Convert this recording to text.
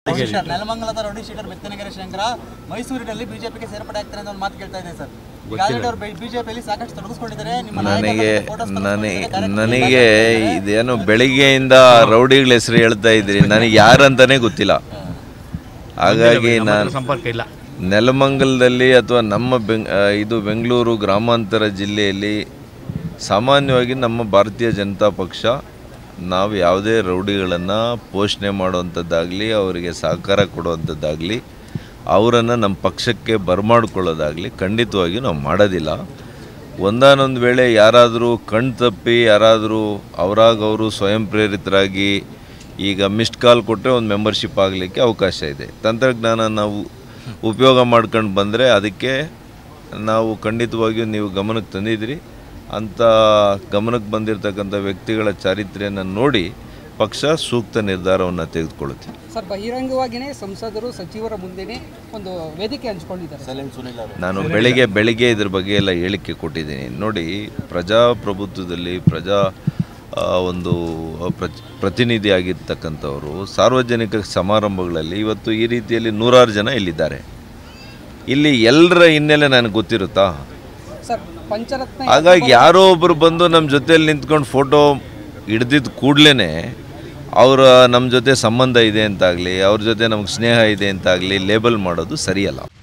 sheeter ನೆಲಮಂಗಲದ rowdy sheeter Bettanagere Shankara ಮೈಸೂರಿನಲ್ಲಿ ಬಿಜೆಪಿಗೆ ಸೇರ್ಪಡೆ ಆಗ್ತಾರೆ ಅಂತ ಒಂದು ಮಾತು ಕೇಳ್ತಾ ಇದೆ ಸರ್ ಈಗ ಆಲ್ರೆಡಿ ಅವರು ಬಿಜೆಪಿಯಲ್ಲಿ ಸಾಕಷ್ಟು ತೊಡಗಿಸ್ಕೊಂಡಿದ್ದಾರೆ ನಿಮ್ಮ ನನಗೆ ನಾಯಕರ photos ನನಗೆ ಕಳಿಸ್ಕೊಟ್ಟಿದ್ದಾರೆ, ನನಗೆ ಇದೇನು ಬೆಳಿಗ್ಗೆಯಿಂದ ರೌಡಿಗಳ ಹೆಸರು ಹೇಳ್ತಾ ಇದ್ರಿ ನನಗೆ ಯಾರಂತಾನೆ ಗೊತ್ತಿಲ್ಲ ಹಾಗಾಗಿ ನಾನು ಸಂಪರ್ಕ ಇಲ್ಲ ನೆಲಮಂಗಲದಲ್ಲಿ ಅಥವಾ ನಮ್ಮ ಬೆಂಗ್ ಆ, ಇದು ಬೆಂಗಳೂರು ಗ್ರಾಮಾಂತರ ಜಿಲ್ಲೆಯಲ್ಲಿ ಸಾಮಾನ್ಯವಾಗಿ ನಮ್ಮ ಭಾರತೀಯ ಜನತಾ ಪಕ್ಷ ನಾವು ಯಾವುದೇ ರೌಡಿಗಳನ್ನು ಪೋಷಣೆ ಮಾಡುವಂಥದ್ದಾಗಲಿ ಅವರಿಗೆ ಸಹಕಾರ ಕೊಡುವಂಥದ್ದಾಗಲಿ ಅವರನ್ನು ನಮ್ಮ ಪಕ್ಷಕ್ಕೆ ಬರಮಾಡ್ಕೊಳ್ಳೋದಾಗಲಿ ಖಂಡಿತವಾಗಿಯೂ ನಾವು ಮಾಡೋದಿಲ್ಲ ಒಂದಾನೊಂದು ವೇಳೆ ಯಾರಾದರೂ ಕಣ್ ತಪ್ಪಿ ಯಾರಾದರೂ ಅವರಾಗ ಅವರು ಸ್ವಯಂ ಪ್ರೇರಿತರಾಗಿ ಈಗ ಮಿಸ್ಡ್ ಕಾಲ್ ಕೊಟ್ಟರೆ ಒಂದು ಮೆಂಬರ್ಶಿಪ್ ಆಗಲಿಕ್ಕೆ ಅವಕಾಶ ಇದೆ ತಂತ್ರಜ್ಞಾನ ನಾವು ಉಪಯೋಗ ಮಾಡ್ಕೊಂಡು ಬಂದರೆ ಅದಕ್ಕೆ ನಾವು ಖಂಡಿತವಾಗಿಯೂ ನೀವು ಗಮನಕ್ಕೆ ತಂದಿದ್ದೀರಿ ಅಂಥ ಗಮನಕ್ಕೆ ಬಂದಿರತಕ್ಕಂಥ ವ್ಯಕ್ತಿಗಳ ಚಾರಿತ್ರ್ಯನ ನೋಡಿ ಪಕ್ಷ ಸೂಕ್ತ ನಿರ್ಧಾರವನ್ನು ತೆಗೆದುಕೊಳ್ಳುತ್ತೆ ಸರ್ ಬಹಿರಂಗವಾಗಿಯೇ ಸಂಸದರು ಸಚಿವರ ಮುಂದೆನೇ ಒಂದು ವೇದಿಕೆ ಹಂಚ್ಕೊಂಡಿದ್ದಾರೆ ಸೈಲೆಂಟ್ ಸುನಿಲ್ ಅವರು ನಾನು ಬೆಳಿಗ್ಗೆ ಬೆಳಿಗ್ಗೆ ಇದ್ರ ಬಗ್ಗೆ ಎಲ್ಲ ಹೇಳಿಕೆ ಕೊಟ್ಟಿದ್ದೀನಿ ನೋಡಿ ಪ್ರಜಾಪ್ರಭುತ್ವದಲ್ಲಿ ಪ್ರಜಾ ಆ, ಒಂದು ಪ್ರ- ಪ್ರತಿನಿಧಿ ಆಗಿರ್ತಕ್ಕಂಥವರು ಸಾರ್ವಜನಿಕ ಸಮಾರಂಭಗಳಲ್ಲಿ ಇವತ್ತು ಈ ರೀತಿಯಲ್ಲಿ ನೂರಾರು ಜನ ಇಲ್ಲಿದ್ದಾರೆ ಇಲ್ಲಿ ಎಲ್ಲರ ಹಿನ್ನೆಲೆ ನನಗೆ ಗೊತ್ತಿರುತ್ತಾ ಸರ್ ಪಂಚರತ್ನ ಹಾಗಾಗಿ ಯಾರೋ ಒಬ್ಬರು ಬಂದು ನಮ್ಮ ಜೊತೆಯಲ್ಲಿ ನಿಂತ್ಕೊಂಡು ಫೋಟೋ ಹಿಡ್ದಿದ್ದ ಕೂಡಲೇ ಅವರ ನಮ್ಮ ಜೊತೆ ಸಂಬಂಧ ಇದೆ ಅಂತಾಗಲಿ ಅವ್ರ ಜೊತೆ ನಮ್ಗೆ ಸ್ನೇಹ ಇದೆ ಅಂತಾಗಲಿ ಲೇಬಲ್ ಮಾಡೋದು ಸರಿಯಲ್ಲ